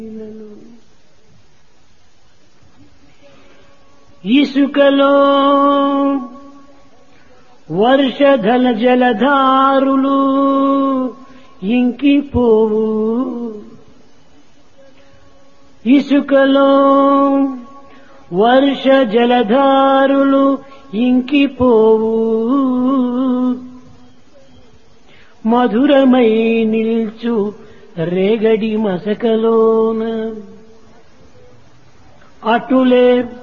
ఇసుకలో వర్షధల జలధారులు ఇంకిపోవు ఇసుకలో వర్ష జలధారులు ఇంకిపోవు మధురమై నిల్చు రేగడి మసకలోన అటులే